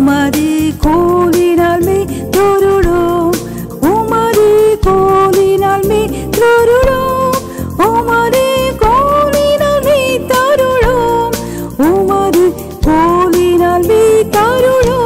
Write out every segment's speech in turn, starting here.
உமது கோலினால் மே தொருளோம் உமது கோலினால் மே தொருளோம் உமது கோலினால் மே தருளோம் உமது கோலினால் மே தருளோம்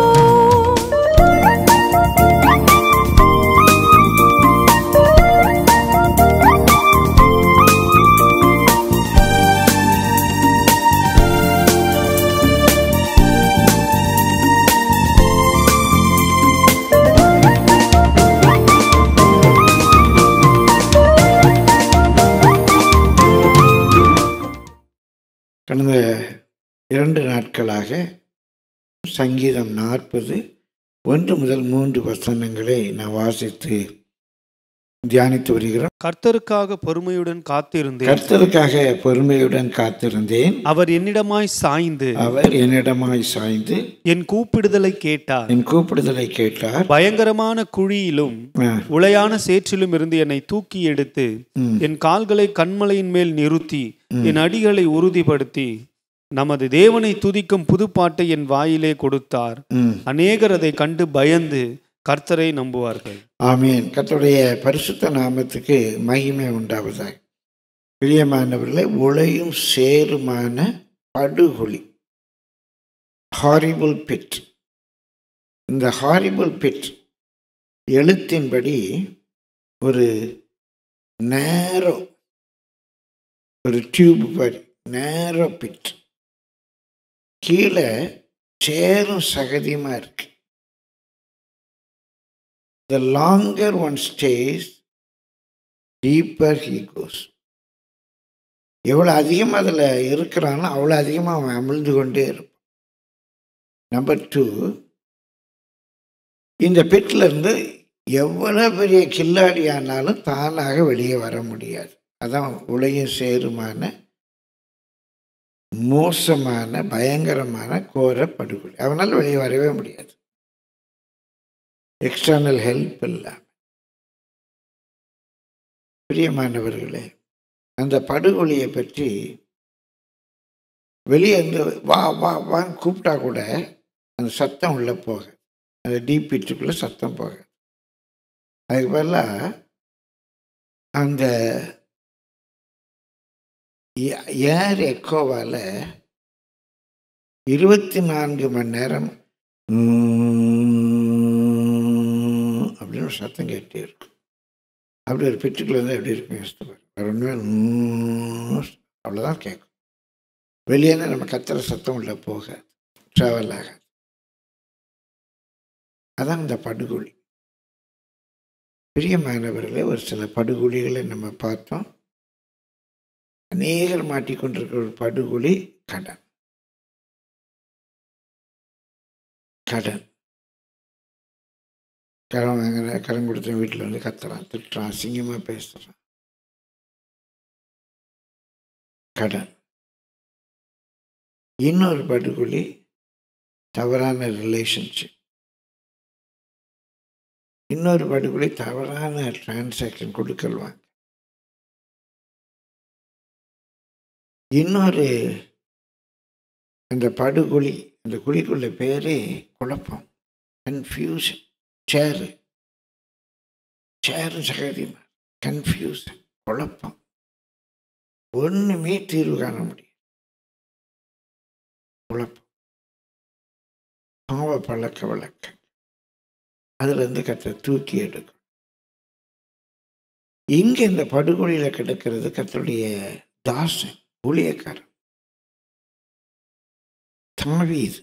கடந்த இரண்டு நாட்களாக சங்கீதம் நாற்பது ஒன்று முதல் மூன்று வசனங்களை நான் வாசித்து தியானித்து வருகிறோம் கர்த்தருக்காக பொறுமையுடன் காத்திருந்தேன் கர்த்தருக்காக பொறுமையுடன் காத்திருந்தேன் அவர் என்னிடமாய் சாய்ந்து அவர் என்னிடமாய் சாய்ந்து என் கூப்பிடுதலை கேட்டார் என் கூப்பிடுதலை கேட்டார் பயங்கரமான குழியிலும் ஆ, உளையான சேற்றிலும் இருந்து என்னை தூக்கி எடுத்து ம், என் கால்களை கண்மலையின் மேல் நிறுத்தி என் அடிகளை உறுதிப்படுத்தி நமது தேவனை துதிக்கும் புதுப்பாட்டை என் வாயிலே கொடுத்தார் ம். அநேகர் அதை கண்டு பயந்து கர்த்தரை நம்புவார்கள் ஆமீன் கர்த்தருடைய பரிசுத்த நாமத்துக்கு மகிமை உண்டாவதாக பிரியமானவர்களே உளையும் சேருமான படுகொலி ஹாரிபிள் பிட் இந்த ஹாரிபிள் பிட் எழுத்தின்படி ஒரு நேரோ ஒரு டியூப் மாதிரி நேரோ பிட் கீழே சேரும் சகதியமாக இருக்கு the longer one stays, deeper he goes. எவ்வளோ அதிகமாக அதில் இருக்கிறானோ அவ்வளோ அதிகமாக அவன் அமிழ்ந்து கொண்டே இருப்பான் நம்பர் டூ இந்த பெட்டில் இருந்து எவ்வளோ பெரிய கில்லாடி ஆனாலும் தானாக வெளியே வர முடியாது அதான் உலகின் சேருமான மோசமான பயங்கரமான கோர படுகொலை அவனால் வெளியே வரவே முடியாது எக்ஸ்டர்னல் ஹெல்ப் இல்லாமல் பிரியமானவர்களே அந்த படுகொலியை பற்றி வெளியே இருந்து வா வா வான்னு கூப்பிட்டா கூட அந்த சத்தம் உள்ளே போக அந்த டீப் பிட்டுக்குள்ளே சத்தம் போக அதுக்கு பதிலாக அந்த ஏ- ஏர் எக்கோவால் இருபத்தி நான்கு மணி நேரம் உம் அப்படின்னு ஒரு சத்தம் கேட்டே இருக்கும் அப்படி ஒரு பெட்டுக்குள்ள வந்து எப்படி இருக்கும் யோசித்து பாருங்க வேற ஒன்றுமே உம் அவ்வளோதான் கேட்கும் வெளியே நம்ம கத்துற சத்தம் உள்ள போக ட்ராவல் ஆகாது அதான் இந்த படுகொலி பிரியமானவர்களே ஒரு சில படுகொலிகளை நம்ம பார்த்தோம் அநேகர் மாட்டிக்கொண்டிருக்கிற ஒரு படுகொலி கடன் கடன் கடன் வாங்கின கடன் கொடுத்த வீட்டில் வந்து கத்துறான் திட்டுறான் அசிங்கமாக பேசுகிறான் கடன் இன்னொரு படுகொலி தவறான ரிலேஷன்ஷிப் இன்னொரு படுகொலி தவறான டிரான்சாக்ஷன் கொடுக்கல் வாங்க இன்னொரு அந்த படுகொலி அந்த குழிக்குள்ள பேரே குழப்பம் கன்ஃபியூஷன் சேரு சேரு சகதிமா கன்ஃபியூஷன் குழப்பம் ஒண்ணுமே தீர்வு காண முடியும் குழப்பம் பாவ பழக்க வழக்க அதுல இருந்து கத்தை தூக்கி எடுக்கும் இங்க இந்த படுகொலியில கிடக்கிறது கத்தருடைய தாசன் ஊழியக்காரன் தாவீது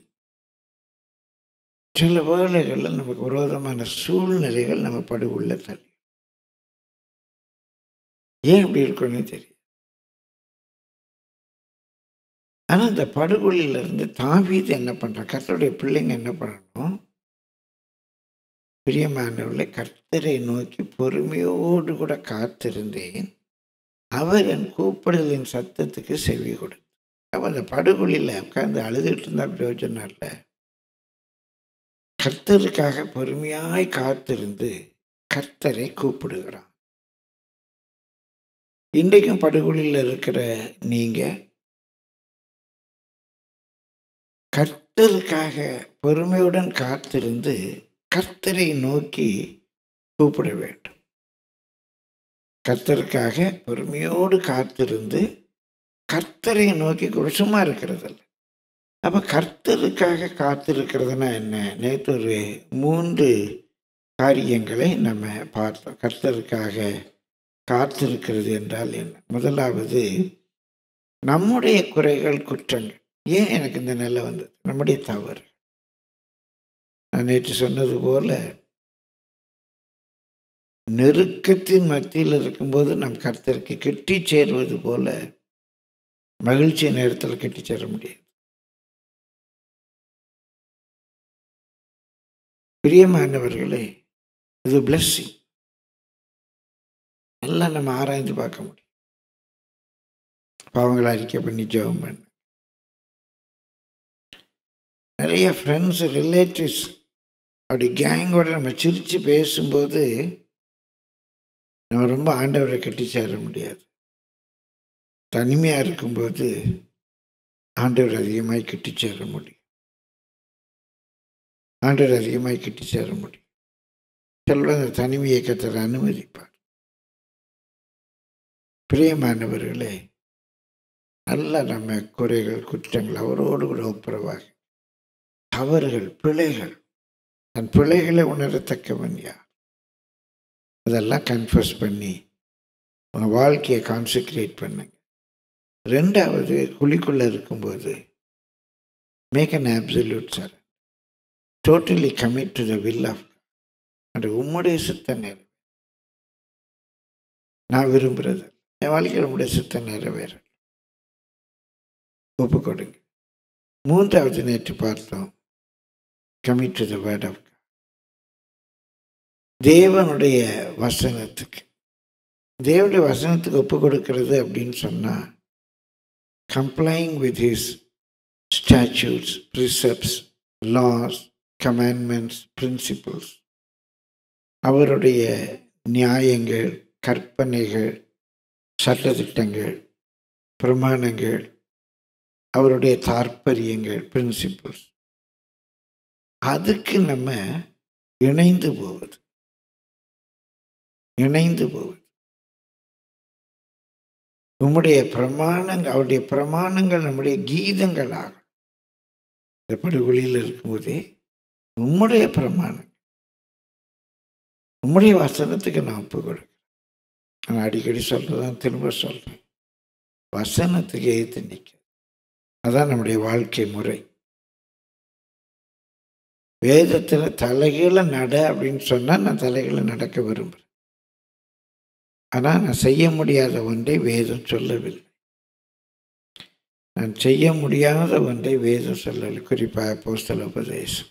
சில வேளைகளில் நமக்கு விரோதமான சூழ்நிலைகள் நம்ம படுகொள்ள தள்ளி ஏன் இப்படி இருக்குன்னு தெரியும் ஆனா இந்த படுகொலியில இருந்து தாவீது என்ன பண்றான் கர்த்தருடைய பிள்ளைங்க என்ன பண்ணணும் பிரியமானவர்களை கர்த்தரை நோக்கி பொறுமையோடு கூட காத்திருந்தேன் அவர் என் கூப்பிடுதலின் சத்தத்துக்கு செவி கொடுத்தார் அப்ப அந்த படுகொலியில் உட்கார்ந்து அழுதுகிட்டு இருந்தா பிரயோஜனம் இல்லை கர்த்தருக்காக பொறுமையாய் காத்திருந்து கர்த்தரை கூப்பிடுகிறான் இன்றைக்கும் படுகொலியில் இருக்கிற நீங்க கர்த்தருக்காக பொறுமையுடன் காத்திருந்து கர்த்தரை நோக்கி கூப்பிட வேண்டும் கர்த்தருக்காக பொறுமையோடு காத்திருந்து கர்த்தரை நோக்கி கூட சும்மா இருக்கிறதில்ல அப்போ கர்த்தருக்காக காத்திருக்கிறதுனா என்ன நேற்று ஒரு மூன்று காரியங்களை நம்ம பார்த்தோம் கர்த்தருக்காக காத்திருக்கிறது என்றால் என்ன முதலாவது நம்முடைய குறைகள் குற்றங்கள் ஏன் எனக்கு இந்த நிலை வந்தது நம்முடைய தவறு நான் நேற்று சொன்னது போல நெருக்கத்தின் மத்தியில் இருக்கும்போது நம் கர்த்தருக்கு கெட்டி சேர்வது போல மகிழ்ச்சி நேரத்தில் கெட்டி சேர முடியாது பிரியமானவர்களே இது பிளஸ்ஸிங் எல்லாம் நம்ம ஆராய்ந்து பார்க்க முடியும் பாவங்களை அறிக்கை பண்ணி ஜெபம் பண்ண நிறைய ஃப்ரெண்ட்ஸ் ரிலேட்டிவ்ஸ் அப்படி கேங்கோட நம்ம சிரித்து பேசும்போது நம்ம ரொம்ப ஆண்டவரை கட்டி சேர முடியாது தனிமையாக இருக்கும்போது ஆண்டவர் அதிகமாய் கிட்டி சேர முடியும் ஆண்டவர் அதிகமாய் கிட்டி சேர முடியும் சிலர் அந்த தனிமையை கத்தர் அனுமதிப்பார் பிரியமானவர்களே நல்ல நம்ம குறைகள் குற்றங்கள் அவரோடு கூட ஒப்புரவாக தவறுகள் பிழைகள் தன் பிழைகளை உணரத்தக்கவன் யார் அதெல்லாம் கன்ஃபர்ஸ் பண்ணி உங்கள் வாழ்க்கையை கான்சென்ட்ரேட் பண்ணுங்க ரெண்டாவது குழிக்குள்ளே இருக்கும்போது make an absolute sir totally commit to the will of அது உம்முடைய சித்த நேரம் நான் விரும்புகிறது என் வாழ்க்கையில் உம்முடைய சித்த நிறைவேற ஒப்பு கொடுங்க மூன்றாவது நேற்று பார்த்தோம் commit to the word of தேவனுடைய வசனத்துக்கு தேவனுடைய வசனத்துக்கு ஒப்பு கொடுக்கிறது அப்படின்னு சொன்னால் complying with his statutes precepts laws commandments principles அவருடைய நியாயங்கள் கற்பனைகள் சட்டத்திட்டங்கள் பிரமாணங்கள் அவருடைய தாற்பயங்கள் பிரின்சிபிள்ஸ் அதுக்கு நம்ம இணைந்து போவது இணைந்து போவது உம்முடைய பிரமாணங்கள் அவருடைய பிரமாணங்கள் நம்முடைய கீதங்கள் ஆகும் இந்த படுகொலியில் இருக்கும்போதே உம்முடைய பிரமாணம் உம்முடைய வசனத்துக்கு நான் ஒப்பு கொடுக்கிறேன் நான் அடிக்கடி சொல்றதான் திரும்ப சொல்றேன் வசனத்துக்கு எதிர்த்து நிற்க அதான் நம்முடைய வாழ்க்கை முறை வேதத்தில் தலைகீழ நட அப்படின்னு சொன்னால் நான் தலைகீழ நடக்க விரும்புகிறேன் ஆனால் நான் செய்ய முடியாத ஒன்றை வேதம் சொல்லவில்லை நான் செய்ய முடியாத ஒன்றை வேதம் சொல்லலை குறிப்பாக போஸ்தல உபதேசம்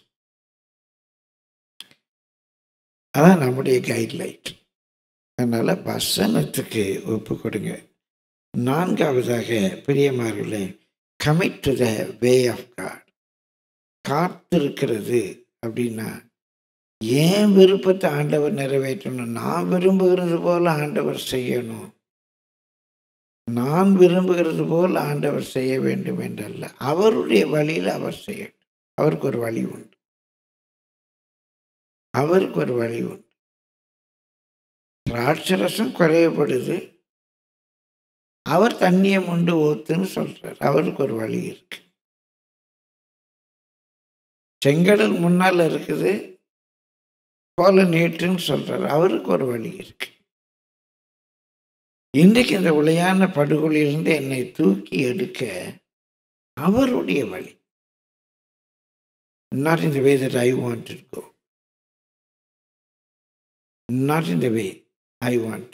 அதான் நம்முடைய கைட்லைட் அதனால் வசனத்துக்கு ஒப்பு கொடுங்க நான்காவதாக பிரியமார்களே commit to the way of God காத்திருக்கிறது அப்படின்னா ஏன் விருப்பத்தை ஆண்டவர் நிறைவேற்றணும் நான் விரும்புகிறது போல ஆண்டவர் செய்யணும் நான் விரும்புகிறது போல் ஆண்டவர் செய்ய வேண்டும் என்றல்ல அவருடைய வழியில் அவர் செய்யட்டும் அவருக்கு ஒரு வழி உண்டு அவருக்கு ஒரு வழி உண்டு திராட்சரசம் குறையப்படுது அவர் தண்ணியை முண்டு ஊத்துன்னு சொல்றார் அவருக்கு ஒரு வழி இருக்கு செங்கடல் முன்னால் இருக்குது போல நீட்டுன்னு சொல்றார் அவருக்கு ஒரு வழி இருக்கு இன்றைக்கு இந்த உளையான படுகொலிலிருந்து என்னை தூக்கி எடுக்க அவருடைய வழி not in the way that I want to go not in the way I want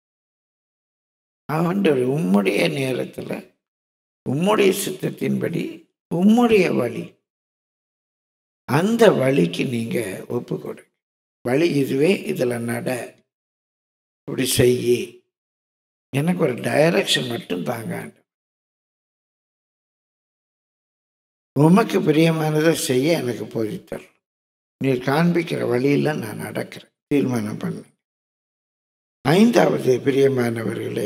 ஆண்டவர் உம்முடைய நேரத்தில் உம்முடைய சித்தத்தின்படி உம்முடைய வழி அந்த வழிக்கு நீங்கள் ஒப்பு கொடுங்க வழி இதுவே இதில் நட இப்படி செய்யி எனக்கு ஒரு டைரக்ஷன் மட்டும் தாங்க உமக்கு பிரியமானதை செய்ய எனக்கு போதித்தர் நீர் காண்பிக்கிற வழியில் நான் நடக்கிறேன் தீர்மானம் பண்ணு ஐந்தாவது பிரியமானவர்களே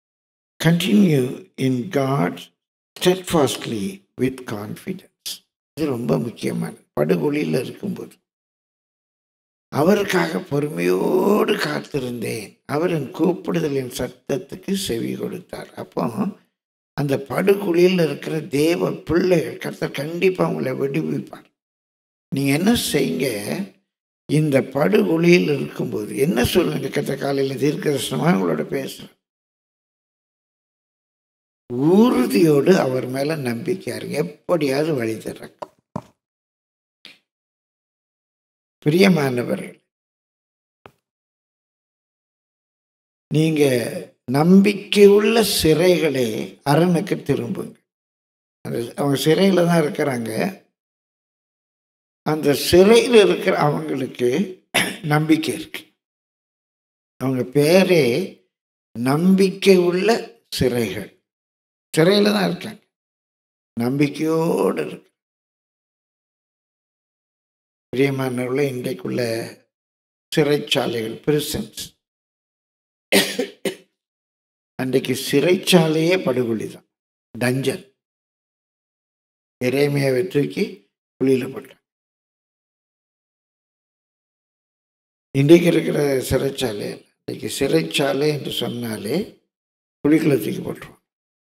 continue in God steadfastly with confidence இது ரொம்ப முக்கியமானது படுகொலியில் இருக்கும்போது அவருக்காக பொறுமையோடு காத்திருந்தேன் அவரின் கூப்பிடுதலின் சத்தத்துக்கு செவி கொடுத்தார் அப்போ அந்த படுகுழியில் இருக்கிற தேவ பிள்ளைகள் கர்த்தர் கண்டிப்பாக உங்களை விடுவிப்பார் நீங்கள் என்ன செய்யுங்க இந்த படுகுழியில் இருக்கும்போது என்ன சொல்லுங்க கத்த காலையில் தீர்க்கதர்சனமாக உங்களோட பேசுகிறேன் உறுதியோடு அவர் மேலே நம்பிக்கையாரு எப்படியாவது வழி திறக்கும் பிரியமானவர்கள் நீங்க நம்பிக்கையுள்ள சிறைகளே அரணுக்கு திரும்புங்க அந்த அவங்க சிறையில் தான் இருக்கிறாங்க அந்த சிறையில் இருக்கிற அவங்களுக்கு நம்பிக்கை இருக்கு அவங்க பேரே நம்பிக்கை உள்ள சிறைகள் சிறையில் தான் இருக்காங்க நம்பிக்கையோடு இருக்கு பிரியமானவர்கள இன்றைக்குள்ள சிறைச்சாலைகள் பிரிசன்ஸ் அன்றைக்கு சிறைச்சாலையே படுகொலி தான் டஞ்சன் இறைமையை தூக்கி குழியில் போட்டாங்க இன்றைக்கு இருக்கிற சிறைச்சாலை இன்றைக்கு சிறைச்சாலை என்று சொன்னாலே குழிக்குள்ள தூக்கி போட்டுருவோம்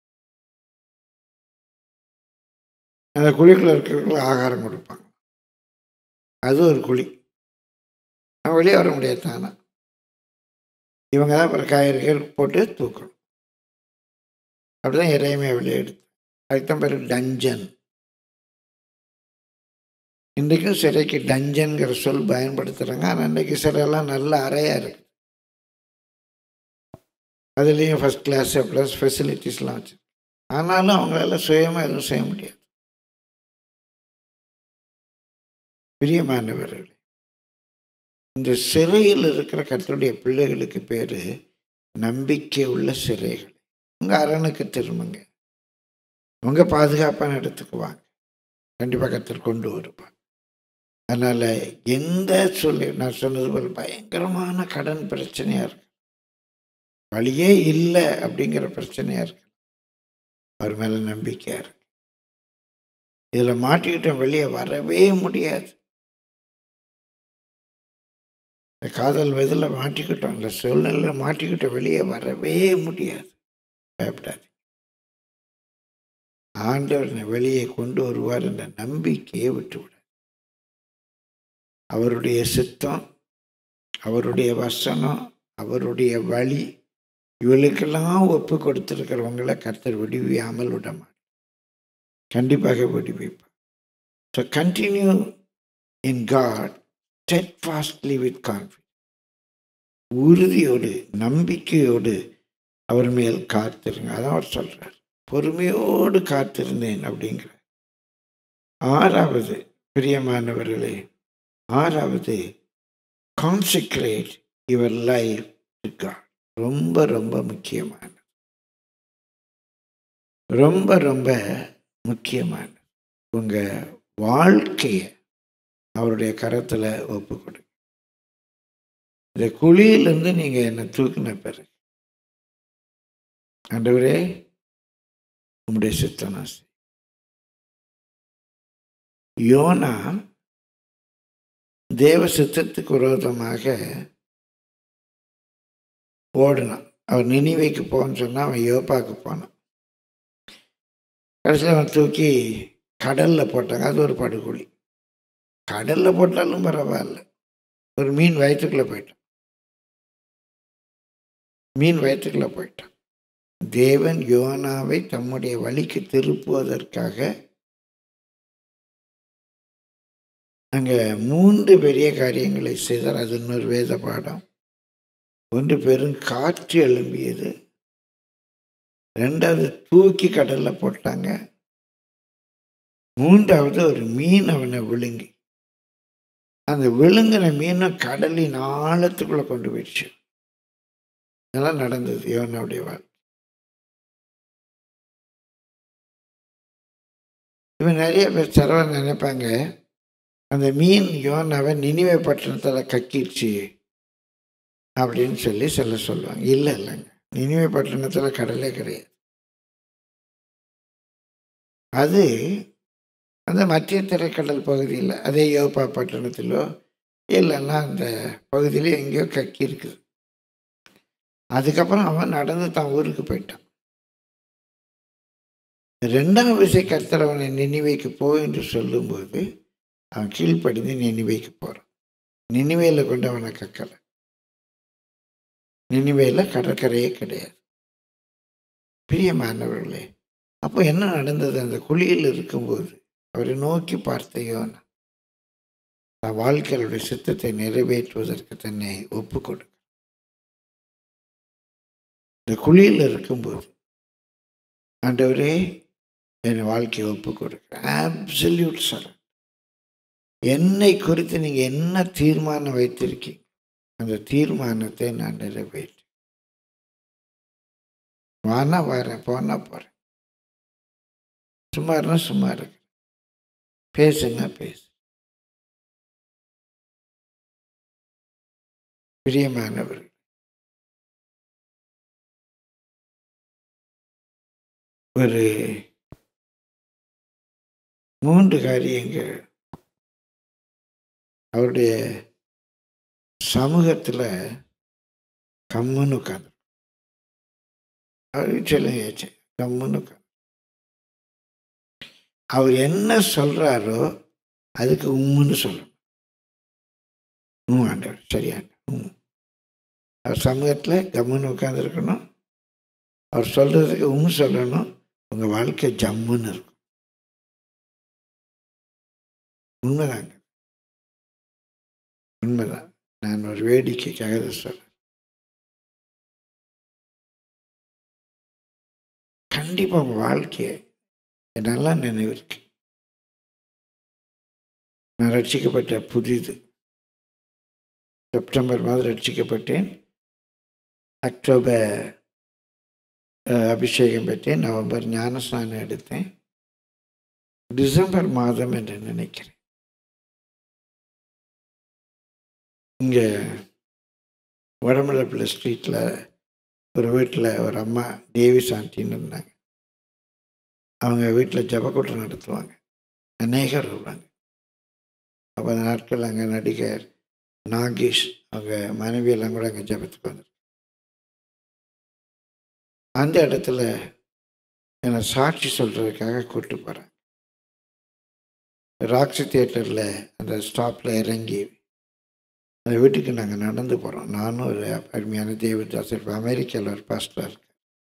அந்த குழிக்குள்ள இருக்கிறவங்களுக்கு ஆகாரம் கொடுப்பாங்க அது ஒரு குழி அவன் வெளியே வர முடியாது தானே இவங்க தான் அப்புறம் காய்கறிகள் போட்டு தூக்கணும் அப்படிதான் இறைமையை வெளியே எடுத்து அதுக்கு தான் பேர் டஞ்சன் இன்றைக்கும் சிறைக்கு டஞ்சன்கிற சொல் பயன்படுத்துகிறாங்க ஆனால் இன்றைக்கு சிறையெல்லாம் நல்ல அறையாக இருக்கு அதுலேயும் ஃபஸ்ட் கிளாஸ் ப்ளஸ் ஃபெசிலிட்டிஸ்லாம் வச்சு ஆனாலும் அவங்களால சுயமாக எதுவும் செய்ய முடியாது பிரியமானவர்களே இந்த சிறையில் இருக்கிற கர்த்தருடைய பிள்ளைகளுக்கு பேர் நம்பிக்கை உள்ள சிறைகள் உங்கள் அரணுக்கு திரும்புங்க உங்கள் பாதுகாப்பான இடத்துக்கு வாங்க கண்டிப்பாக கர்த்தர் கொண்டு வருவாங்க அதனால் எந்த சொல்லி நான் சொன்னது போல் பயங்கரமான கடன் பிரச்சனையாக இருக்கு வழியே இல்லை அப்படிங்கிற பிரச்சனையாக இருக்கு அவர் மேலே நம்பிக்கையாக இருக்கு இதில் மாட்டிக்கிட்டோம் வெளியே வரவே முடியாது இந்த காதல் இதில் மாட்டிக்கிட்டோம் இந்த சூழ்நிலையில் மாட்டிக்கிட்டோம் வெளியே வரவே முடியாது பயப்படாது ஆண்டவர் என்னை வெளியே கொண்டு வருவார் என்ற நம்பிக்கையை விட்டுவிட அவருடைய சித்தம் அவருடைய வசனம் அவருடைய வழி இவளுக்கெல்லாம் ஒப்பு கொடுத்துருக்கிறவங்கள கர்த்தர் விடுவியாமல் விட மாட்டார் கண்டிப்பாக விடுவிப்பார் so continue in God steadfastly with confidence உறுதியோடு நம்பிக்கையோடு அவர் மேல் காத்திருங்க அதான் அவர் சொல்கிறார் பொறுமையோடு காத்திருந்தேன் அப்படிங்கிற ஆறாவது பிரியமானவர்களே ஆறாவது consecrate your life to God ரொம்ப ரொம்ப முக்கியமானது ரொம்ப ரொம்ப முக்கியமானது உங்கள் வாழ்க்கையை அவருடைய கரத்தில் ஒப்பு கொடுங்க இந்த குழியிலேருந்து நீங்கள் என்னை தூக்கின பிறகு ஆண்டவரே உம்முடைய சித்தனாசி யோனா தேவ சித்தத்துக்கு விரோதமாக ஓடினான் அவர் நினைவைக்கு போன்னு சொன்னால் அவன் யோப்பாக்கு போனான் கடைசியில் அவன் தூக்கி கடலில் போட்டாங்க அது ஒரு படுகொலி கடலில் போட்டாலும் பரவாயில்ல ஒரு மீன் வயிற்றுக்குள்ளே போயிட்டான் மீன் வயிற்றுக்குள்ளே போயிட்டான் தேவன் யோனாவை தம்முடைய வழிக்கு திருப்புவதற்காக அங்கே மூன்று பெரிய காரியங்களை செய்தார் அது இன்னொரு வேத பாடம் ஒன்று பெரும் காற்று எழும்பியது ரெண்டாவது தூக்கி கடலில் போட்டாங்க மூன்றாவது ஒரு மீன் அவனை விழுங்கி அந்த விழுங்கின மீனை கடலின் ஆழத்துக்குள்ளே கொண்டு போயிடுச்சு இதெல்லாம் நடந்தது யோனாவுடைய வாழ்க்கை இவன் நிறைய பேர் சரவன் நினைப்பாங்க அந்த மீன் யோனாவை நினைவை பட்டணத்தில் கக்கிடுச்சு அப்படின்னு சொல்லி சொல்ல சொல்லுவாங்க இல்லை இல்லைங்க நினைவை பட்டணத்தில் கடலே கிடையாது அது அந்த மத்திய திரைக்கடல் பகுதியில் அதே யோப்பா பட்டணத்திலோ இல்லைன்னா அந்த பகுதியிலே எங்கேயோ கக்கி இருக்குது அதுக்கப்புறம் அவன் நடந்து தான் ஊருக்கு போயிட்டான் ரெண்டாம் விசை கர்த்தர் அவனை நினைவைக்கு போ என்று சொல்லும்போது அவன் கீழ்ப்படிந்து நினைவைக்கு போகிறான் நினைவையில் கொண்டு அவனை கக்கலை நினைவையில் கடற்கரையே கிடையாது பிரியமானவர்களே அப்போ என்ன நடந்தது அந்த குழியில் இருக்கும்போது அவரை நோக்கி பார்த்த யோனா தன் வாழ்க்கையுடைய சித்தத்தை நிறைவேற்றுவதற்கு தன்னை ஒப்பு கொடுக்க இந்த குழியில் இருக்கும்போது ஆண்டவரே என் வாழ்க்கையை ஒப்பு கொடுக்குறேன் ஆப்சல்யூட் சார் என்னை குறித்து நீங்கள் என்ன தீர்மானம் வைத்திருக்கீங்க அந்த தீர்மானத்தை நான் நிறைவேற்றேன் வானா வரேன் போனா போகிறேன் சும்மா இருந்தா சும்மா இருக்கு பேசுங்க பேசு பிரியமானவர்கள் ஒரு மூன்று காரியங்கள் அவருடைய சமூகத்தில் கம்முன்னு உட்காந்து அவர் சொல்லுங்க கம்முன்னு உட்காந்து அவர் என்ன சொல்கிறாரோ அதுக்கு உம்முன்னு சொல்லணும் உம் ஆண்டவர் சரியாண்ட உம் அவர் சமூகத்தில் கம்முன்னு உட்காந்துருக்கணும் அவர் சொல்கிறதுக்கு உம் சொல்லணும் உங்கள் வாழ்க்கை ஜம்முன்னு இருக்கும் உண்மைதாங்க உண்மைதான் நான் ஒரு வேடிக்கைக்காக இதை சொல்கிறேன் கண்டிப்பாக உங்கள் வாழ்க்கையை நல்லா நினைவு இருக்கு நான் ரட்சிக்கப்பட்ட புதிது செப்டம்பர் மாதம் ரட்சிக்கப்பட்டேன் அக்டோபர் அஹ், அபிஷேகம் பெற்றேன் நவம்பர் ஞானஸ்நானம் எடுத்தேன் டிசம்பர் மாதம் என்று நினைக்கிறேன் இங்கே வடமலைப்பிள்ளை ஸ்ட்ரீட்டில் ஒரு வீட்டில் ஒரு அம்மா தேவி சாந்தின்னு இருந்தாங்க அவங்க வீட்டில் ஜபக்கூட்டம் நடத்துவாங்க அநேகர் வருவாங்க அப்போ அந்த நாட்கள் அங்கே நடிகர் நாகேஷ் அவங்க மனைவியெல்லாம் கூட அங்கே ஜபத்துக்கு வந்து அந்த இடத்துல என்னை சாட்சி சொல்கிறதுக்காக கூப்பிட்டு போகிறேன் ராக்ஸி தியேட்டரில் அந்த ஸ்டாப்பில் இறங்கி அந்த வீட்டுக்கு நாங்கள் நடந்து போகிறோம் நானும் ஒரு அருமையான தேவதாஸ் இருப்பேன் அமெரிக்காவில் ஒரு பாஸ்டர் இருக்கு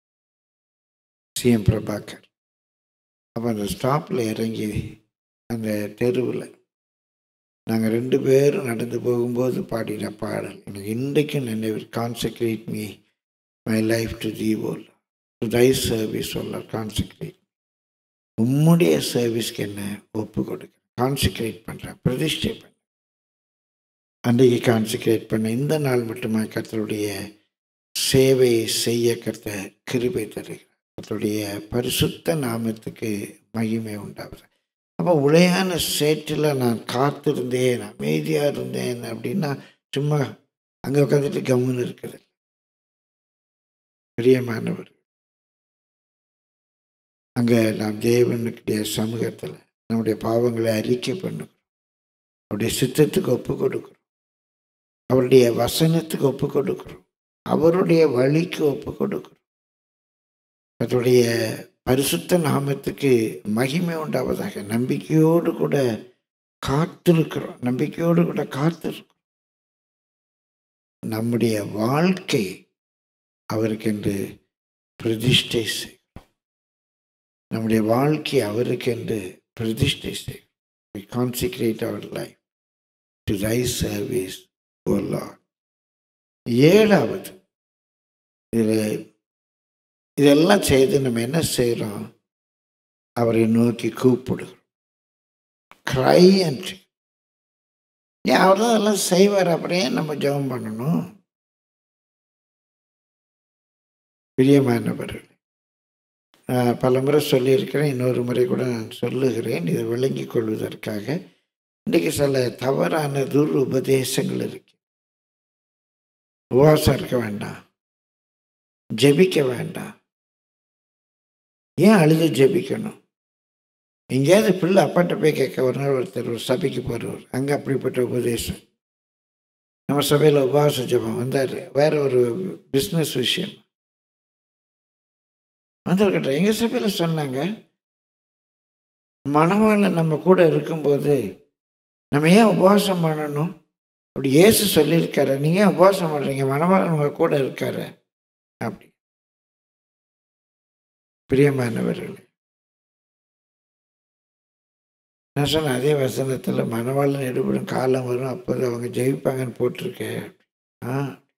சிஎம் பிரபாகர் அப்போ அந்த ஸ்டாப்பில் இறங்கி அந்த தெருவில் நாங்கள் ரெண்டு பேரும் நடந்து போகும்போது பாடின பாடல் எனக்கு இன்றைக்கும் நினைவு consecrate me my life to the whole to thy service சொல்ல கான்செக்ரேட் உம்முடைய சர்வீஸ்க்கு என்ன ஒப்பு கொடுக்க கான்செக்ரேட் பண்ணுறேன் பிரதிஷ்டை பண்ண அன்றைக்கு கான்செக்ரேட் பண்ண இந்த நாள் மட்டுமா கர்த்தருடைய சேவையை செய்ய கர்த்த கிருபை தருகிறார் கர்த்தருடைய பரிசுத்த நாமத்துக்கு மகிமை உண்டாகுது அப்போ உளையான சேற்றில் நான் காத்திருந்தேன் அமைதியாக இருந்தேன் அப்படின்னா சும்மா அங்கே உட்காந்துட்டு கம்முன்னு இருக்குது பிரியமானவர் அங்கே நாம் தேவனுடைய சமூகத்தில் நம்முடைய பாவங்களை அறிக்கை பண்ணுகிறோம் அவருடைய சித்தத்துக்கு ஒப்பு கொடுக்குறோம் அவருடைய வசனத்துக்கு ஒப்பு கொடுக்குறோம் அவருடைய வழிக்கு ஒப்பு கொடுக்குறோம் அதனுடைய பரிசுத்த நாமத்துக்கு மகிமை உண்டாவதாக நம்பிக்கையோடு கூட காத்திருக்கிறோம் நம்பிக்கையோடு கூட காத்திருக்கிறோம் நம்முடைய வாழ்க்கை அவருக்கென்று பிரதிஷ்டை செய்கிறோம் நம்முடைய வாழ்க்கை அவருக்கென்று பிரதிஷ்டை செய்கிறோம் we consecrate our life to thy service o lord ஏழாவது இதில் இதெல்லாம் செய்து நம்ம என்ன செய்கிறோம் அவரை நோக்கி கூப்பிடுகிறோம் க்ரை அண்ட் ஏன் அவர் தான் அதெல்லாம் செய்வார் அப்படியே நம்ம ஜெபம் பண்ணணும் பிரியமானவர்கள் நான் பல முறை சொல்லியிருக்கிறேன் இன்னொரு முறை கூட நான் சொல்லுகிறேன் இதை விளங்கிக் கொள்வதற்காக இன்றைக்கு சில தவறான துர் உபதேசங்கள் இருக்கு உபவாசம் இருக்க வேண்டாம் ஜெபிக்க வேண்டாம் ஏன் அழுது ஜெபிக்கணும் எங்கேயாவது பிள்ளை அப்பாட்ட போய் கேட்க ஒரு நாள் ஒருத்தர் ஒரு சபைக்கு போகிறவர் அங்கே அப்படிப்பட்ட உபதேசம் நம்ம சபையில் உபவாச ஜபம் வந்தார் வேற ஒரு பிஸ்னஸ் விஷயம் வந்தவர்கிட்ட எங்கள் சபையில் சொன்னாங்க மணவாளன் நம்ம கூட இருக்கும்போது நம்ம ஏன் உபவாசம் பண்ணணும் அப்படி இயேசு சொல்லியிருக்காரு நீங்கள் ஏன் உபவாசம் பண்ணுறீங்க மணவாளன் உங்கள் கூட இருக்காரு அப்படி பிரியமானவர்களே நான் சொன்னேன் அதே வசனத்தில் மணவாளன் எடுபடும் காலம் வரும் அப்போது அவங்க ஜெயிப்பாங்கன்னு போட்டிருக்கேன் ஆ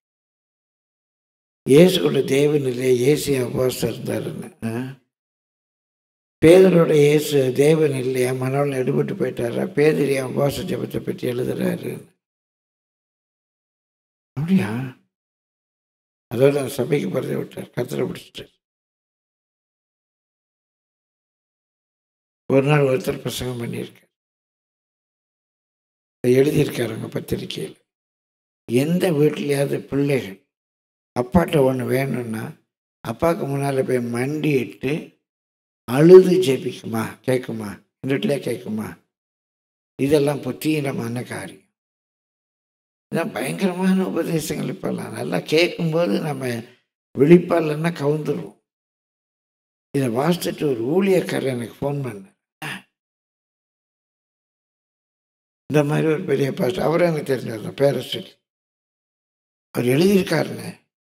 இயேசு கூட தேவன் இல்லையா இயேசு உபவாசம் இருந்தாருன்னு ஆ பேதரோட இயேசு தேவன் இல்லையா மனவளன் எடுபட்டு போயிட்டாரா பேதர் என் உபவாச ஜபத்தை பற்றி எழுதுறாரு அப்படியா அதோட அந்த சபைக்கு பறந்து விட்டார் கத்திர பிடிச்சிட்டார் ஒரு நாள் ஒருத்தர் பிரசங்கம் பண்ணியிருக்கார் அதை எழுதியிருக்காருங்க பத்திரிக்கையில் எந்த வீட்லையாவது பிள்ளைகள் அப்பாட்ட ஒன்று வேணும்னா அப்பாவுக்கு முன்னால் போய் மண்டிட்டு அழுது ஜெபிக்குமா கேட்குமா இந்த வீட்டிலே கேட்குமா இதெல்லாம் புத்தீனமான காரியம் இதான் பயங்கரமான உபதேசங்கள் இப்போல்லாம் நல்லா கேட்கும்போது நம்ம விழிப்பாலன்னா கவுந்துருவோம் இதை வாசிச்சுட்டு ஒரு ஊழியக்காரர் எனக்கு ஃபோன் பண்ணார் இந்த மாதிரி ஒரு பெரிய பாஸ்டர் அவரும் எனக்கு தெரிஞ்சவர் தான் பேரை சொல்லி அவர் எழுதியிருக்காருங்க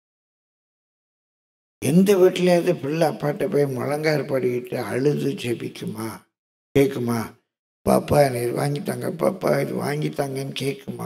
எந்த வீட்லையாவது பிள்ளை அப்பாட்ட போய் முழங்கார் படிக்கிட்டு அழுது ஜெபிக்குமா கேட்குமா பாப்பா எனக்கு இது வாங்கித்தாங்க பாப்பா இது வாங்கித்தாங்கன்னு கேட்குமா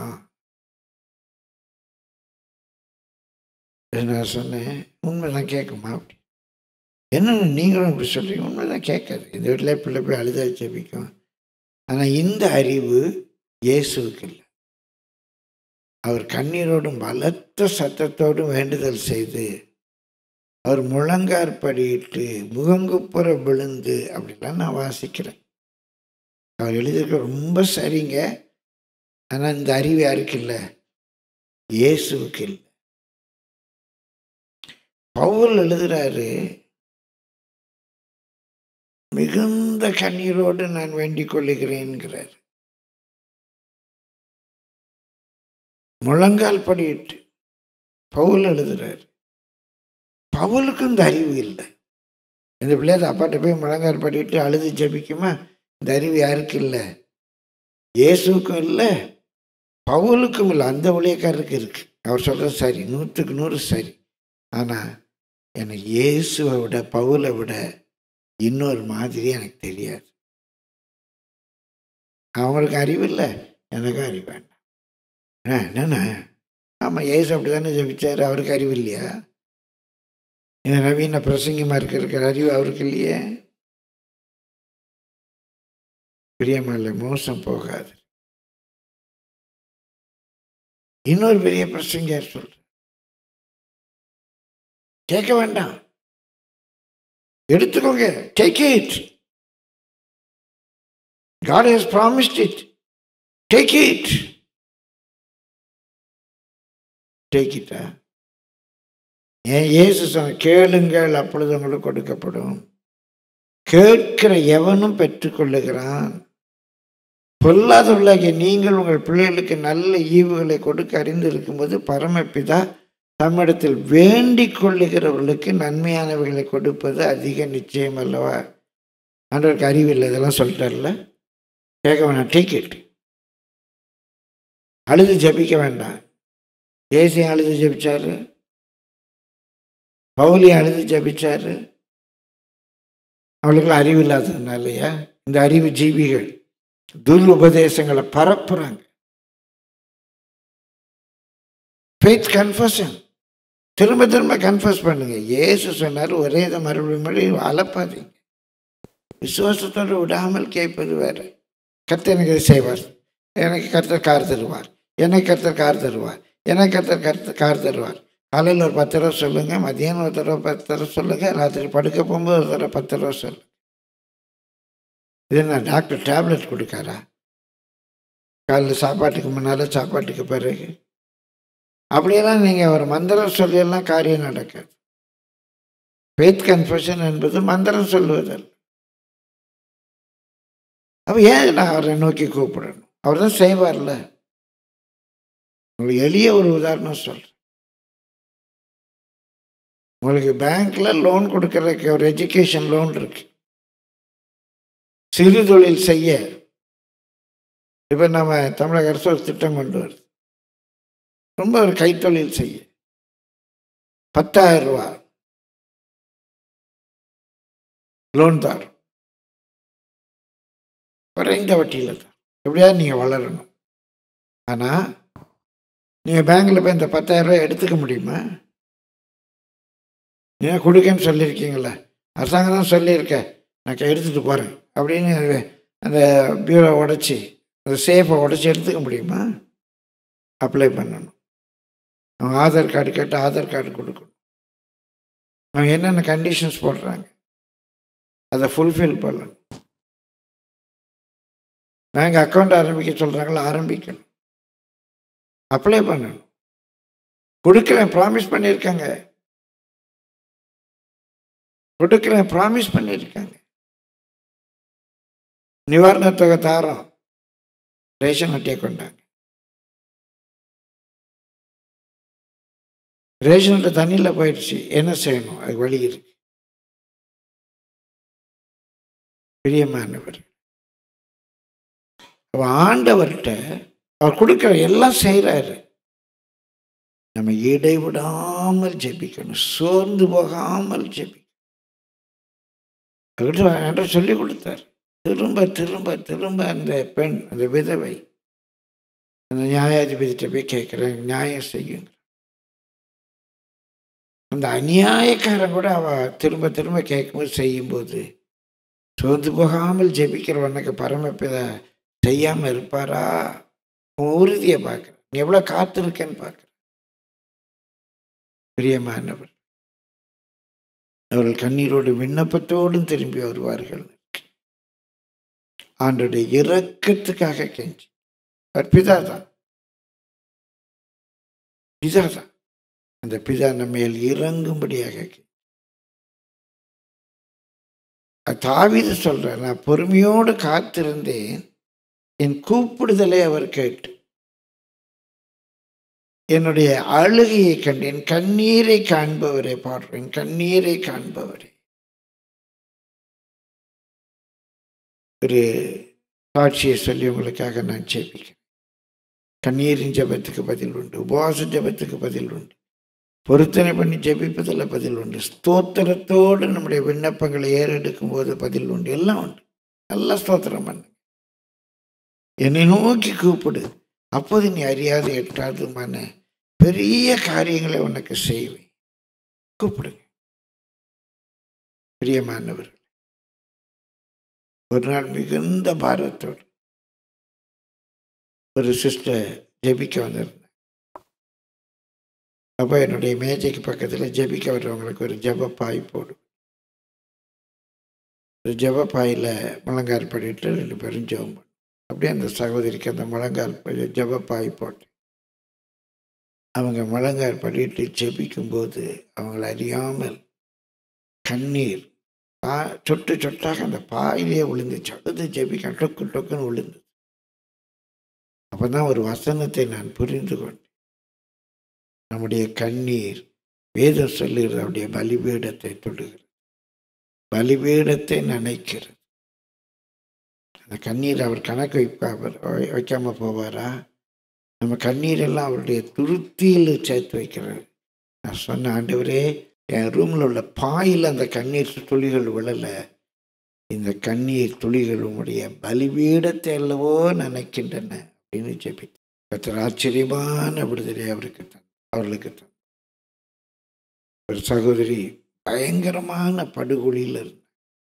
நான் சொன்னேன் உண்மைதான் கேட்குமா அப்படி என்னென்ன நீங்களும் இப்படி சொல்கிறீங்க உண்மைதான் கேட்காது இந்த வீட்டில் பிள்ளை போய் அழுதா ஜெபிக்கும் ஆனால் இந்த அறிவு இயேசுவுக்கு இல்லை அவர் கண்ணீரோடும் பலத்த சத்தத்தோடும் வேண்டுதல் செய்து அவர் முழங்கார் படியிட்டு முகங்குப்புற விழுந்து அப்படிலாம் நான் வாசிக்கிறேன் அவர் எழுதியிருக்க ரொம்ப சரிங்க ஆனால் இந்த அறிவு யாருக்கு இல்லை இயேசுவுக்கு இல்லை பவுல் எழுதுறாரு மிகுந்த கண்ணீரோடு நான் வேண்டிக் கொள்ளுகிறேன்கிறார் முழங்கால் படியிட்டு பவுல் எழுதுறாரு பவுலுக்கு இந்த அறிவு இல்லை இந்த பிள்ளையார் அப்பாட்ட போய் முழங்கால் படிட்டு அழுது ஜபிக்குமா இந்த அறிவு யாருக்கு இல்லை இயேசுக்கும் இல்லை பவுலுக்கும் இல்லை அந்த ஊழியக்காரருக்கு இருக்கு அவர் சொல்கிறது சரி நூற்றுக்கு நூறு சரி ஆனால் எனக்கு இயேசுவை விட பவுலை விட இன்னொரு மாதிரி எனக்கு தெரியாது அவங்களுக்கு அறிவு இல்லை எனக்கும் அறிவு வேண்டாம் ஆ என்னண்ணா ஆமாம் ஏசு அப்படி தானே ஜபிச்சார் அவருக்கு அறிவு இல்லையா இந்த நவீன பிரசங்கமாக இருக்க இருக்கிற அறிவு அவருக்கு இல்லையே பிரியமல்ல மோசம் போகாது இன்னொரு பெரிய பிரசங்கியார் சொல்ற கேட்க வேண்டாம் எடுத்துக்கோங்க take it God has promised it take it take இட்டா ஏன் இயேசு சொன்ன கேளுங்கள் அப்பொழுது உங்களுக்கு கொடுக்கப்படும் கேட்கிற எவனும் பெற்றுக்கொள்ளுகிறான் பொல்லாதவர்களாகிய நீங்கள் உங்கள் பிள்ளைகளுக்கு நல்ல ஈவுகளை கொடுக்க அறிந்து இருக்கும்போது பரமபிதா தம்மிடத்தில் வேண்டிக் கொள்ளுகிறவர்களுக்கு நன்மையானவைகளை கொடுப்பது அதிக நிச்சயம் அல்லவா ஆண்டவருக்கு அறிவில்லை இதெல்லாம் சொல்லிட்டார்ல கேட்க வேண்டாம் டிக்கெட் அழுது ஜபிக்க வேண்டாம் ஏசி அழுது ஜபிச்சாரு பவுலி அழுது ஜபிச்சாரு அவளுக்குலாம் அறிவு இல்லாததுனாலயா இந்த அறிவு ஜீவிகள் துர் உபதேசங்களை பரப்புறாங்க ஃபேத் கன்ஃபஷன் திரும்ப திரும்ப கன்ஃபஸ் பண்ணுங்க ஏசு சொன்னார் ஒரே இதை மறுபடியும் மறுபடியும் அலப்பாதீங்க விசுவாசத்தோடு விடாமல் கேட்பது வேறு கர்த்தர் எனக்கு இதை செய்வார் எனக்கு கர்த்தர் கார் தருவார் எனக்கு கர்த்தர் கார் தருவார் எனக்கு கர்த்தர் கர்த்தர் கார் தருவார் காலையில் ஒரு பத்து ரூபா சொல்லுங்கள் மதியானம் ஒரு தடவை பத்து ரூபா சொல்லுங்கள் ராத்திரி படுக்க போகும்போது ஒரு தடவை பத்து ரூபா சொல்லுங்கள் இது என்ன டாக்டர் டேப்லெட் கொடுக்காரா காலைல சாப்பாட்டுக்கு முன்னால் சாப்பாட்டுக்கு பிறகு அப்படியெல்லாம் நீங்கள் ஒரு மந்திரம் சொல்லியெல்லாம் காரியம் நடக்காது ஃபேத் கன்ஃபஷன் என்பது மந்திரம் சொல்லுவதல்ல அப்போ ஏன் நான் அவரை நோக்கி கூப்பிடணும் அவர் தான் செய்வார்ல உங்களுக்கு எளிய ஒரு உதாரணம் சொல்கிறேன் உங்களுக்கு பேங்க்ல லோன் கொடுக்கறதுக்கு ஒரு எஜுகேஷன் லோன் இருக்கு சிறு தொழில் செய்ய இப்போ நம்ம தமிழக அரசு ஒரு திட்டம் கொண்டு வருது ரொம்ப ஒரு கைத்தொழில் செய்ய பத்தாயிரம் ரூபா லோன் தரும் குறைந்த வட்டியில் தான் எப்படியாவது நீங்கள் வளரணும் ஆனால் நீங்கள் பேங்க்கில் போய் இந்த பத்தாயிரம் ரூபாய் எடுத்துக்க முடியுமா நீங்கள் கொடுக்கன்னு சொல்லியிருக்கீங்களே அரசாங்கம் தான் சொல்லியிருக்க நான் எடுத்துகிட்டு போகிறேன் அப்படின்னு அந்த பியூரோ உடச்சி அந்த சேஃபை உடச்சி எடுத்துக்க முடியுமா அப்ளை பண்ணணும் அவங்க ஆதார் கார்டு கேட்டு ஆதார் கார்டு கொடுக்கணும் அவங்க என்னென்ன கண்டிஷன்ஸ் போடுறாங்க அதை ஃபுல்ஃபில் பண்ணணும் பேங்க் அக்கௌண்ட் ஆரம்பிக்க சொல்கிறாங்களா ஆரம்பிக்கணும் அப்ளை பண்ணணும் கொடுக்குறேன் ப்ராமிஸ் பண்ணியிருக்காங்க கொடுக்குறேன் ப்ராமிஸ் பண்ணியிருக்காங்க நிவாரணத் தொகை தாரோம் ரேஷன் அட்டையை கொண்டாங்க ரேஷன் அட்டை தண்ணியில் போயிடுச்சு என்ன செய்யணும் அது வழி இருக்கு பிரியமானவர் அப்ப ஆண்டவர்கிட்ட அவர் கொடுக்குற எல்லாம் செய்கிறாரு நம்ம இடைவிடாமல் ஜெபிக்கணும் சோர்ந்து போகாமல் ஜெபிக்கணும் அவர்கிட்ட என்கிட்ட சொல்லி கொடுத்தார் திரும்ப திரும்ப திரும்ப அந்த பெண் அந்த விதவை அந்த நியாயாதிபதிட்ட போய் கேட்குறேன் நியாயம் செய்யுங்க அந்த அநியாயக்காரன் கூட அவ திரும்ப திரும்ப கேட்கும்போது செய்யும்போது சோர்ந்து போகாமல் ஜெபிக்கிறவனுக்கு பரமபிதா செய்யாமல் இருப்பாரா உன் உறுதியை பார்க்குறேன் நீ எவ்வளோ காத்திருக்கேன்னு பார்க்குறேன் பிரியமானவர் அவர்கள் கண்ணீரோடு விண்ணப்பத்தோடும் திரும்பி வருவார்கள் ஆண்டுடைய இரக்கத்துக்காக கெஞ்சி அவர் பிதா தான் பிதா தான் அந்த பிதா நம்ம மேல் இறங்கும்படியாக கெஞ்சி. அது தாவீது சொல்ற நான் பொறுமையோடு காத்திருந்தேன் என் கூப்பிடுதலை அவர் கேட்டு என்னுடைய அழுகையை கண்டு என் கண்ணீரை காண்பவரே பாடுறேன் கண்ணீரை காண்பவரே ஒரு சாட்சியை சொல்லி உங்களுக்காக நான் ஜெபிக்கிறேன் கண்ணீரின் ஜெபத்துக்கு பதில் உண்டு உபவாச ஜெபத்துக்கு பதில் உண்டு பொருத்தனை பண்ணி ஜெபிப்பதில் பதில் உண்டு ஸ்தோத்திரத்தோடு நம்முடைய விண்ணப்பங்களை ஏறெடுக்கும் போது பதில் உண்டு எல்லாம் உண்டு நல்லா ஸ்தோத்திரம் பண்ணு என்னை நோக்கி கூப்பிடு அப்போது நீ அறியாத எட்டாதுமான பெரிய காரியங்களை உனக்கு செய்வேன் கூப்பிடுங்க பிரியமானவர் ஒரு நாள் மிகுந்த பாரத்தோடு ஒரு சிஸ்டர் ஜெபிக்க வந்திருந்தேன் அப்போ என்னுடைய மேஜைக்கு பக்கத்தில் ஜெபிக்க வர்றவங்களுக்கு ஒரு ஜெப பாய் போடும் ஒரு ஜெப பாயில் முழங்கால் படிட்டு ரெண்டு பேரும் ஜெபம் பண்ணும் அப்படியே அந்த சகோதரிக்கு அந்த முழங்கால் படி ஜெப பாய் போட்டேன் அவங்க முழங்கால் படிட்டு ஜெபிக்கும்போது அவங்கள அறியாமல் கண்ணீர் பா சொட்டு சொட்டாக அந்த பாயிலே விழுந்துச்சு அடுத்து ஜெபிக்க டொக்கு டொக்குன்னு விழுந்து அப்போ தான் ஒரு வசனத்தை நான் புரிந்து கொண்டேன் நம்முடைய கண்ணீர் வேதம் சொல்லுகிறது அவருடைய பலிபீடத்தை தொடுகிறது பலிபீடத்தை நினைக்கிறது அந்த கண்ணீர் அவர் கணக்கு வைப்ப வைக்காம போவாரா நம்ம கண்ணீர் எல்லாம் அவருடைய துருத்தியில் சேர்த்து வைக்கிறார் நான் சொன்ன ஆண்டவரே என் ரூமில் உள்ள பாயில் அந்த கண்ணீர் துளிகள் விழலை இந்த கண்ணீர் துளிகள் உங்களுடைய பலிபீடத்தை அல்லவோ நினைக்கின்றன அப்படின்னு ஜெபித்து கத்தர் ஆச்சரியமான விடுதலை அவருக்கு தந்தார் அவர்களுக்கு தந்தார் ஒரு சகோதரி பயங்கரமான படுகொலியில் இருந்த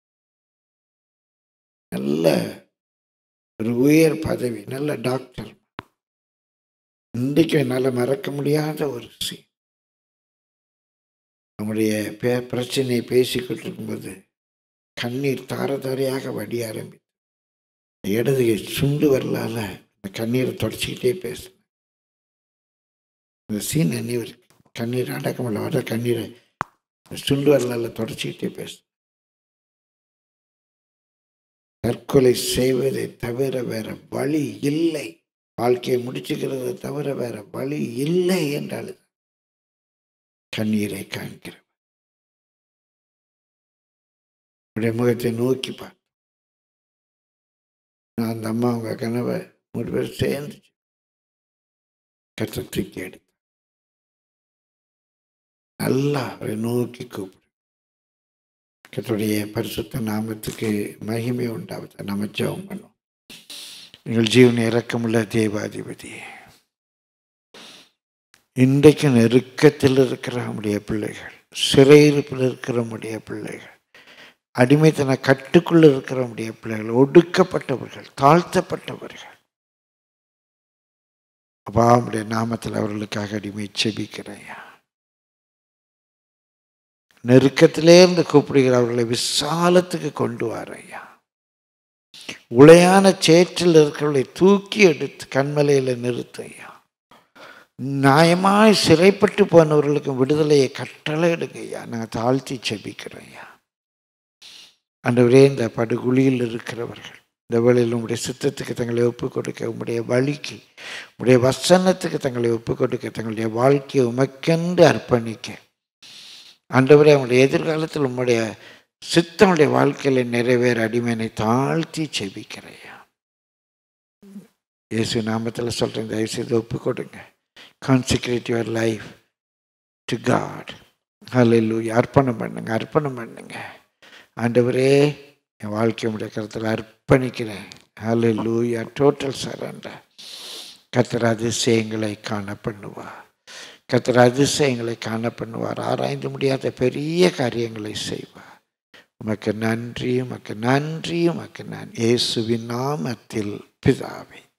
நல்ல ஒரு உயர் பதவி நல்ல டாக்டர் இன்றைக்கு என்னால் மறக்க முடியாத ஒரு சீன் நம்முடைய பே பிரச்சனையை பேசிக்கிட்டு இருக்கும்போது கண்ணீர் தார தாரையாக வடிய ஆரம்பித்து இடது கை சுண்டு வரலால அந்த கண்ணீரை தொடச்சிக்கிட்டே பேசினேன் அந்த சீன் நினைவு இருக்கு கண்ணீர் அடக்கமில்ல வர கண்ணீரை சுண்டு வரலால தொடச்சிக்கிட்டே பேச தற்கொலை செய்வதை தவிர வேற வழி இல்லை வாழ்க்கையை முடிச்சுக்கிறதை தவிர வேற வழி இல்லை என்றால் கண்ணீரை காண்கிறவர் உடைய முகத்தை நோக்கி பார் நான் அந்த அம்மா அவங்க கனவை மூணு பேர் சேர்ந்து கற்ற தூக்கி எடுத்து நல்லா அவரை நோக்கி கூப்பிடு கர்த்தருடைய பரிசுத்த நாமத்துக்கு மகிமை உண்டாவது நம்ம ஜெபம் பண்ணுவோம் எங்கள் ஜீவன இறக்கமுள்ள தேவாதிபதி இன்றைக்கு நெருக்கத்தில் இருக்கிற நம்முடைய பிள்ளைகள் சிறையிருப்பில் இருக்கிற நம்முடைய பிள்ளைகள் அடிமைத்தன கட்டுக்குள்ள இருக்கிற நம்முடைய பிள்ளைகள் ஒடுக்கப்பட்டவர்கள் தாழ்த்தப்பட்டவர்கள் அப்பா உம்முடைய நாமத்தில் அவர்களுக்காக அடிமை செபிக்கிறேன் நெருக்கத்திலே இருந்து கூப்பிடுகிற அவர்களை விசாலத்துக்கு கொண்டு வரையா உளையான சேற்றில் இருக்கிறவர்களை தூக்கி எடுத்து கண்மலையில் நிறுத்தையா நியாயமாய் சிறைப்பட்டு போனவர்களுக்கு விடுதலையை கட்டளை எடுங்கய்யா நாங்கள் தாழ்த்தி செபிக்கிறோம்யா அண்டவரே இந்த படுகுழியில் இருக்கிறவர்கள் இந்த வேளையில் உங்களுடைய சித்தத்துக்கு தங்களை ஒப்புக் கொடுக்க உங்களுடைய வழிக்கு உங்களுடைய வசனத்துக்கு தங்களை ஒப்புக் கொடுக்க தங்களுடைய வாழ்க்கையை உமக்கென்று அர்ப்பணிக்க ஆண்டவரே அவங்களுடைய எதிர்காலத்தில் உம்முடைய சித்தமுடைய வாழ்க்கையில் நிறைவேற அடிமையை தாழ்த்தி செபிக்கிறையா இயேசு நாமத்தில் சொல்கிறேன் தயவு செய்து ஒப்பு கொடுங்க consecrate your life to God ஹalleluya அர்ப்பணம் பண்ணுங்க அர்ப்பணம் பண்ணுங்க ஆண்டவரே என் வாழ்க்கை உடைய கருத்தில் அர்ப்பணிக்கிறேன் ஹalleluya டோட்டல் சரண்டர் கர்த்தர் அதிசயங்களை காண பண்ணுவார் கர்த்தர் அதிசயங்களை காண பண்ணுவார் ஆராய்ந்து முடியாத பெரிய காரியங்களை செய்வார் உமக்கு நன்றி உமக்கு நன்றி உமக்கு நன்றி இயேசுவின் நாமத்தில் பிதாவே